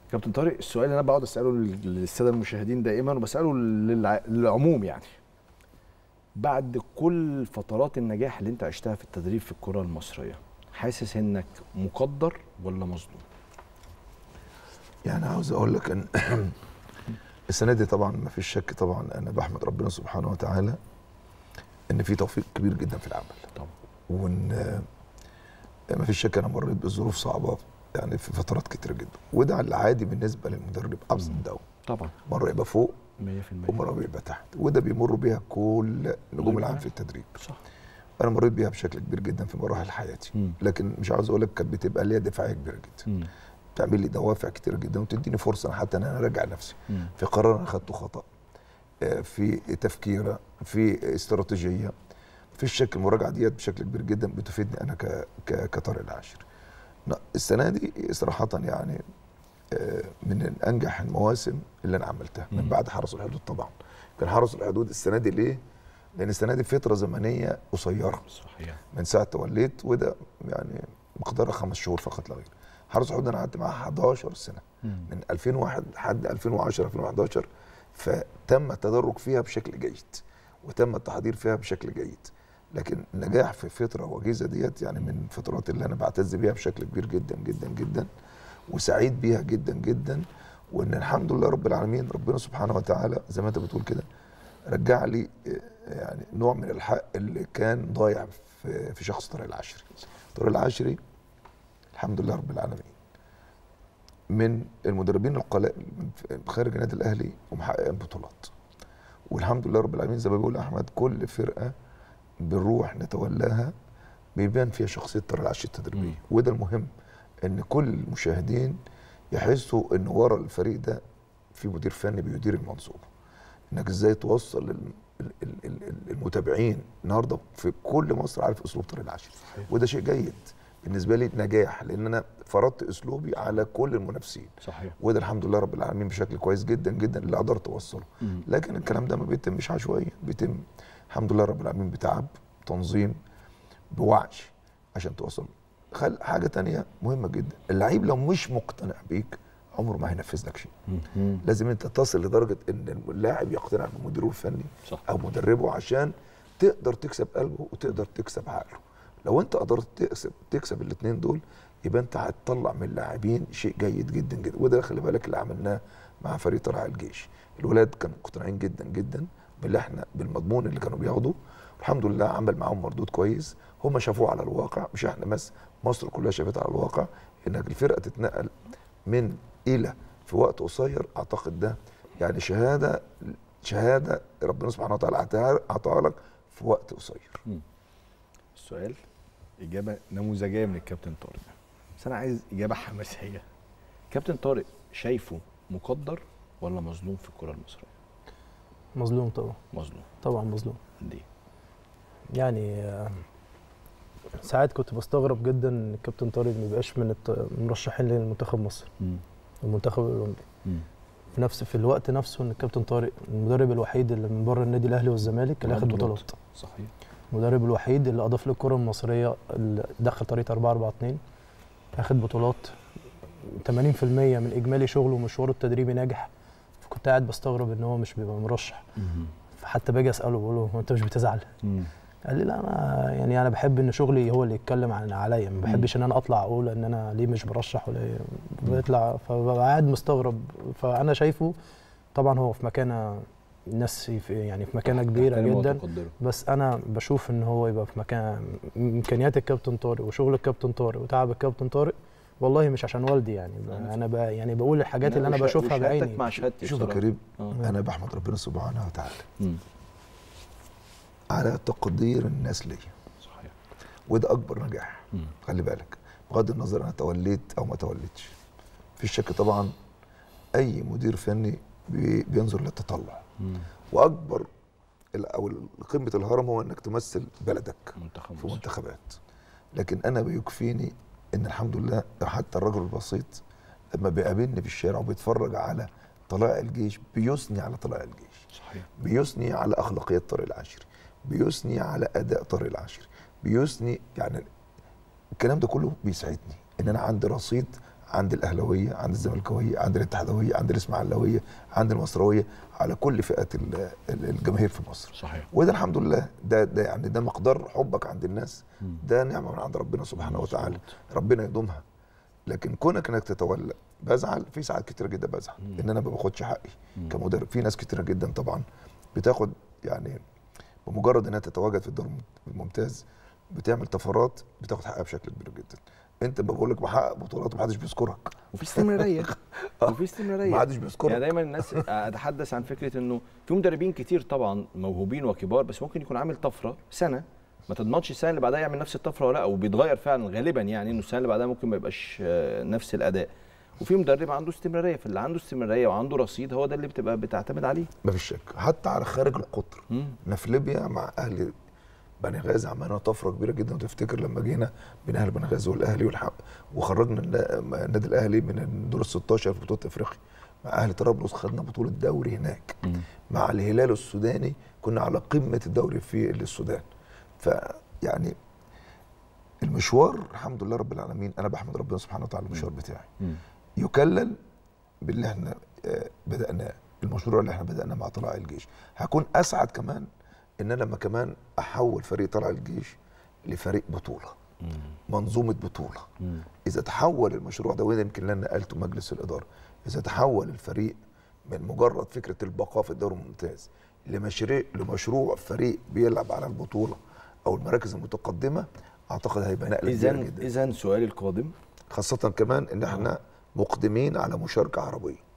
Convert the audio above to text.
كابتن طارق السؤال اللي انا بقعد اساله للساده المشاهدين دائما وبساله للع- للعموم يعني بعد كل فترات النجاح اللي انت عشتها في التدريب في الكره المصريه حاسس انك مقدر ولا مظلوم يعني عاوز اقول لك ان السنه دي طبعا ما فيش شك طبعا انا بحمد ربنا سبحانه وتعالى ان في توفيق كبير جدا في العمل طبعا وان آه، ما فيش شك انا مريت بظروف صعبه يعني في فترات كتير جدا وده العادي بالنسبه للمدرب ابس اند داون طبعا مره يبقى فوق 100% ومره يبقى تحت وده بيمر بيها كل نجوم نجوم العالم في التدريب صح انا مريت بيها بشكل كبير جدا في مراحل حياتي مم. لكن مش عاوز اقول لك كانت بتبقى ليها دفاعيه كبيره جدا مم. تعمل لي دوافع كتير جدا وتديني فرصه حتى ان انا اراجع نفسي مم. في قرار انا اخدته خطا آه، في تفكير في استراتيجيه في الشك المراجعه ديت بشكل كبير جدا بتفيدني انا ك ك كطارق العاشر لا، السنه دي صراحه يعني آه، من انجح المواسم اللي انا عملتها من مم. بعد حرس الحدود طبعا كان حرس الحدود السنه دي ليه؟ لان السنه دي فتره زمنيه قصيره صحيح من ساعه توليت وده يعني مقدارها خمس شهور فقط لا غير حرس الحدود انا قعدت معاه 11 سنه مم. من 2001 لحد 2010 2011 فتم التدرج فيها بشكل جيد وتم التحضير فيها بشكل جيد لكن النجاح في فتره وجيزه ديت يعني من الفترات اللي انا بعتز بيها بشكل كبير جدا جدا جدا وسعيد بيها جدا جدا وان الحمد لله رب العالمين ربنا سبحانه وتعالى زي ما انت بتقول كده رجع لي آه، يعني نوع من الحق اللي كان ضايع في في شخص طارق العشري طارق العشري الحمد لله رب العالمين من المدربين القلائل من خارج النادي الاهلي ومحقق بطولات والحمد لله رب العالمين زي ما بيقول احمد كل فرقه بنروح نتولاها بيبان فيها شخصيه طارق العشري التدريبيه مم. وده المهم ان كل المشاهدين يحسوا ان ورا الفريق ده في مدير فني بيدير المنظومه انك ازاي توصل لل- ال- ال- ال- المتابعين النهارده في كل مصر عارف اسلوب طارق العشري صحيح. وده شيء جيد بالنسبه لي نجاح لان انا فرضت اسلوبي على كل المنافسين صحيح وده الحمد لله رب العالمين بشكل كويس جدا جدا اللي قدرت اوصله مم. لكن الكلام ده ما بيتمش عشوائيا بيتم الحمد لله رب العالمين بتعب تنظيم بوعي عشان توصل خل حاجه تانية مهمه جدا اللعيب لو مش مقتنع بيك عمره ما هينفذ لك شيء مم. لازم انت تصل لدرجه ان اللاعب يقتنع بمديره الفني صح او مدربه عشان تقدر تكسب قلبه وتقدر تكسب عقله لو انت قدرت تكسب تكسب الاثنين دول يبقى انت هتطلع من اللاعبين شيء جيد جدا جدا وده خلي بالك اللي عملناه مع فريق طلائع الجيش الولاد كانوا مقتنعين جدا جدا باللي احنا بالمضمون اللي كانوا بياخدوه الحمد لله عمل معاهم مردود كويس هم شافوه على الواقع مش احنا بس مصر كلها شافتها على الواقع انك الفرقه تتنقل من الى في وقت قصير اعتقد ده يعني شهاده شهاده ربنا سبحانه وتعالى اعطاها اعطاها لك في وقت قصير السؤال اجابه نموذجيه من الكابتن طارق بس انا عايز اجابه حماسيه كابتن طارق شايفه مقدر ولا مظلوم في الكره المصريه مظلوم طبعا مظلوم طبعا مظلوم دي يعني آه، ساعات كنت بستغرب جدا ان الكابتن طارق ما يبقاش من الت- المرشحين لمنتخب مصر المنتخب الاولمبي في نفس في الوقت نفسه ان الكابتن طارق المدرب الوحيد اللي من بره النادي الاهلي والزمالك اللي معاه اخد بطولات. بطولات صحيح المدرب الوحيد اللي اضاف للكره المصريه اللي دخل طريقه 4 4 2 اخد بطولات 80% من اجمالي شغله ومشواره التدريبي ناجح فكنت قاعد بستغرب ان هو مش بيبقى مرشح فحتى باجي اساله بقول له هو انت مش بتزعل قال لي لا انا يعني انا بحب ان شغلي هو اللي يتكلم عن عليا ما بحبش ان انا اطلع اقول ان انا ليه مش برشح ولا إيه. بيطلع فببقى قاعد مستغرب فانا شايفه طبعا هو في مكانه الناس في يعني في مكانه كبيره تحترمه جدا وتقدره. بس انا بشوف ان هو يبقى في مكان امكانيات الكابتن طارق وشغل الكابتن طارق وتعب الكابتن طارق والله مش عشان والدي يعني انا ب... يعني بقول الحاجات اللي انا وش- بشوفها وشهادتك بعيني مع شهادتي شوف يا بصراحة. كريم آه. انا بحمد ربنا سبحانه وتعالى مم. على تقدير الناس ليا صحيح وده اكبر نجاح مم. خلي بالك بغض النظر انا توليت او ما توليتش في شك طبعا اي مدير فني بي- بينظر للتطلع مم. واكبر ال- او قمه الهرم هو انك تمثل بلدك منتخب في مصر. منتخبات لكن انا بيكفيني ان الحمد لله حتى الرجل البسيط لما بيقابلني في الشارع وبيتفرج على طلائع الجيش بيثني على طلائع الجيش صحيح بيثني على اخلاقيات طارق العاشري بيثني على اداء طارق العاشري بيثني يعني الكلام ده كله بيسعدني ان انا عندي رصيد عند الاهلاويه عند الزملكاويه عند الاتحادويه عند الاسماعيلاويه عند المصراويه على كل فئات ال- ال- الجماهير في مصر صحيح وده الحمد لله ده ده يعني ده مقدار حبك عند الناس ده نعمه من عند ربنا سبحانه وتعالى ربنا يدومها لكن كونك انك تتولى بزعل في ساعات كتيره جدا بزعل ان انا ما باخدش حقي كمدرب في ناس كتيره جدا طبعا بتاخد يعني بمجرد انها تتواجد في الدور الممتاز بتعمل طفرات بتاخد حقها بشكل كبير جدا انت بقول لك بحقق بطولات ومحدش بيذكرك وفي استمراريه وفي استمراريه محدش بيذكرك يعني دايما الناس اتحدث عن فكره انه في مدربين كتير طبعا موهوبين وكبار بس ممكن يكون عامل طفره سنه ما تضمنش السنه اللي بعدها يعمل نفس الطفره ولا لا وبيتغير فعلا غالبا يعني انه السنه اللي بعدها ممكن ما يبقاش آه، نفس الاداء وفي مدرب عنده استمراريه فاللي عنده استمراريه وعنده رصيد هو ده اللي بتبقى بتعتمد عليه مفيش شك حتى على خارج القطر مم. احنا في ليبيا مع اهل بني غازي عملنا طفره كبيره جدا وتفتكر لما جينا بين اهل بني غازي والاهلي والحق وخرجنا النا- النادي الاهلي من دور ال 16 في بطوله افريقيا مع اهل طرابلس خدنا بطوله دوري هناك مع الهلال السوداني كنا على قمه الدوري في السودان فيعني المشوار الحمد لله رب العالمين انا بحمد ربنا سبحانه وتعالى المشوار بتاعي يكلل باللي احنا آه، بدأناه المشروع اللي احنا بدأناه مع طلائع الجيش هكون أسعد كمان إن أنا لما كمان أحول فريق طلائع الجيش لفريق بطولة منظومة بطولة إذا تحول المشروع ده وده يمكن اللي أنا نقلته مجلس الإدارة إذا تحول الفريق من مجرد فكرة البقاء في الدوري الممتاز لمشروع لمشروع فريق بيلعب على البطولة أو المراكز المتقدمة أعتقد هيبقى نقلة اذا كبيرة جدا اذا سؤالي القادم خاصة كمان إن احنا مقدمين على مشاركة عربية